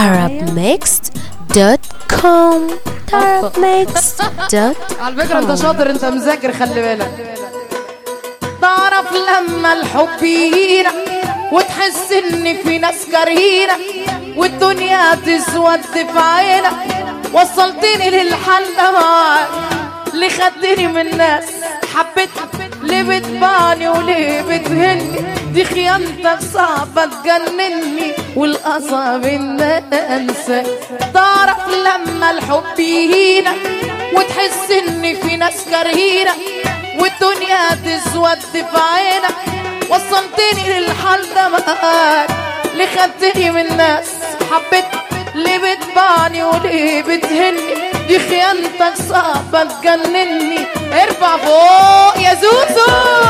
tarabmixed.com tarabmixed.com على فكرة انت شاطر انت مذاكر خلي بالك تعرف لما الحب يجينا وتحس ان في ناس كارهينا والدنيا تسود في عينك وصلتني للحل ده معاك اللي خدني من ناس حبيتها ليه بتبعني وليه بتهني دي خيانتك صعبة تجنني والأصعب ان انسى تعرف لما الحب يهينا وتحس ان في ناس كارهينا والدنيا تسود في عينك وصلتني للحال ده معاك ليه خدتني من ناس حبيت ليه بتبعني وليه بتهني دي خيانتك صعبة تجنني ارفع فوق يا زوزو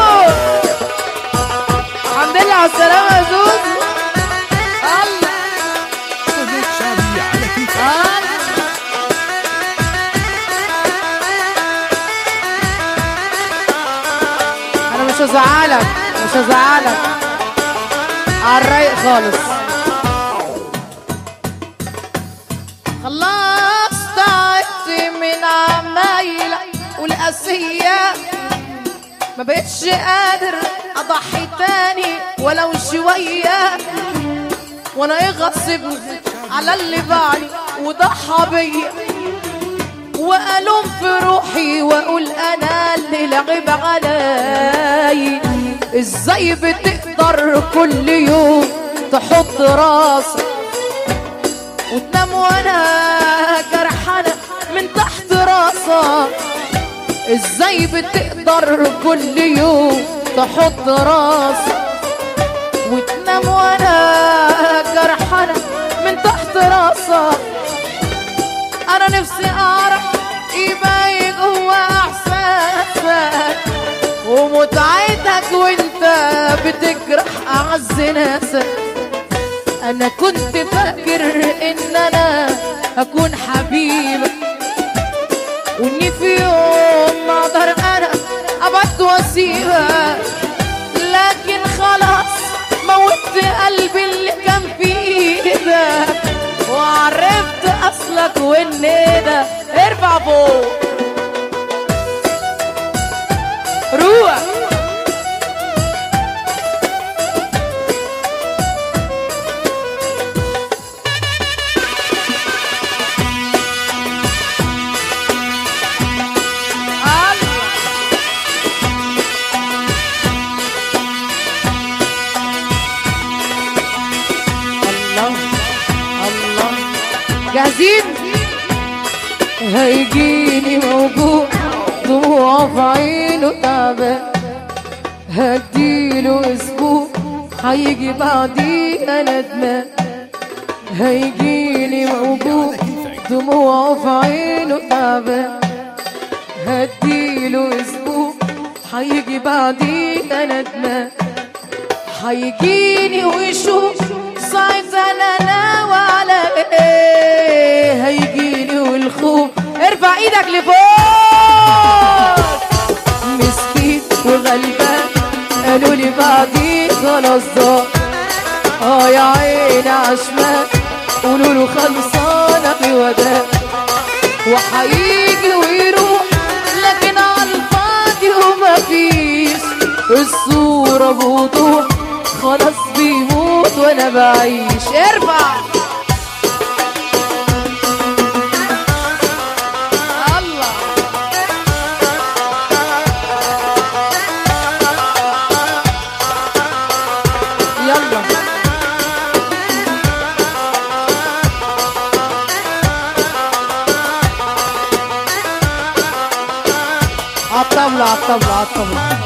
الحمد لله على السلامة يا زوزو الله شعبي على كيف الله انا مش هزعلك مش هزعلك على الرايق خالص خلاص تعبت من عمايلك والقاسية ما بقتش قادر اضحي تاني ولو شوية وانا ايه غصبني على اللي باعني وضحى بيا والوم في روحي واقول انا اللي لعب علي ازاي بتقدر كل يوم تحط راسك وتنام وانا جرحانه من تحت راسك ازاي بتقدر كل يوم تحط راسك وتنام وانا جرحانه من تحت راسك انا نفسي اعرف يبقى جوا احساسك ومتعتك وانت بتجرح اعز ناسك انا كنت فاكر ان انا هكون حبيبك واني في يوم ما اقدر انا ابعد واسيبك لكن خلاص موت قلبي اللي كان في ايدك وعرفت اصلك وان ده ارفع فوق روح الله الله الله جاهزين هيجيني موجوع دموع في عينه تعبان هديله اسبوع هيجي بعديه ندمان هيجيني موجوع دموع في عينه تعبان هديله اسبوع هيجي بعديه ندمان هيجيني ويشوف ساعتها انا ناوي على ايه هيجيني والخوف ارفع ايدك لفوق مسكين وغلبان قالوا لي بعدي خلاص ضاع اه يا عيني عشمان قولوا له خلصانه بوداع وهيجي ويروح لكن على الفاضي وما فيش الصورة بوضوح خلاص بيموت وانا بعيش ارفع الله يلا عالطبلة عالطبلة عالطبلة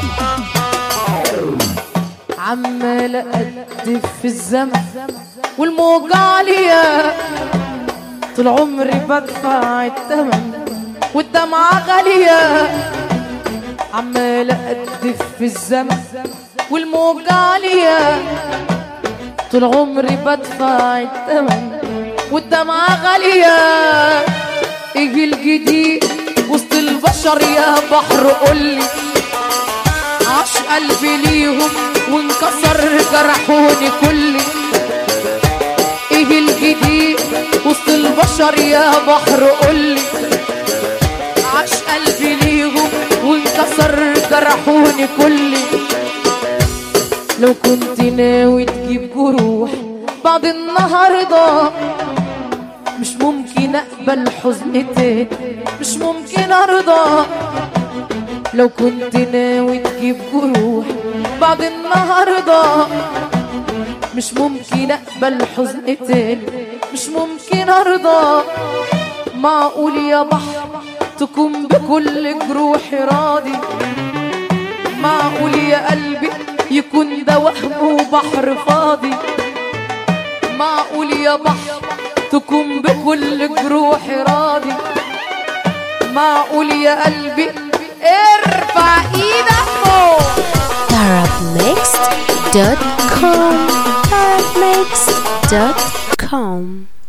عمال أقدف في الزمن والموجة عالية طول عمري بدفع الثمن والدمعة غالية عمال أقدف في الزمن والموجة عالية طول عمري بدفع الثمن والدمعة غالية ايه الجديد وسط البشر يا بحر قولي عاش قلبي ليهم وانكسر جرحوني كلي ايه الجديد وسط البشر يا بحر قولي عاش قلبي ليهم وانكسر جرحوني كلي لو كنت ناوي تجيب جروح بعد النهارده مش ممكن اقبل حزن تاني مش ممكن ارضى لو كنت ناوي تجيب جروح بعد النهارده مش ممكن اقبل حزن تاني مش ممكن ارضى معقول يا بحر تكون بكل جروحي راضي معقول يا قلبي يكون ده وهم وبحر فاضي معقول يا بحر تكون بكل جروحي راضي معقول يا قلبي ارفع ايدك فوق Arabmixed.com Arabmixed.com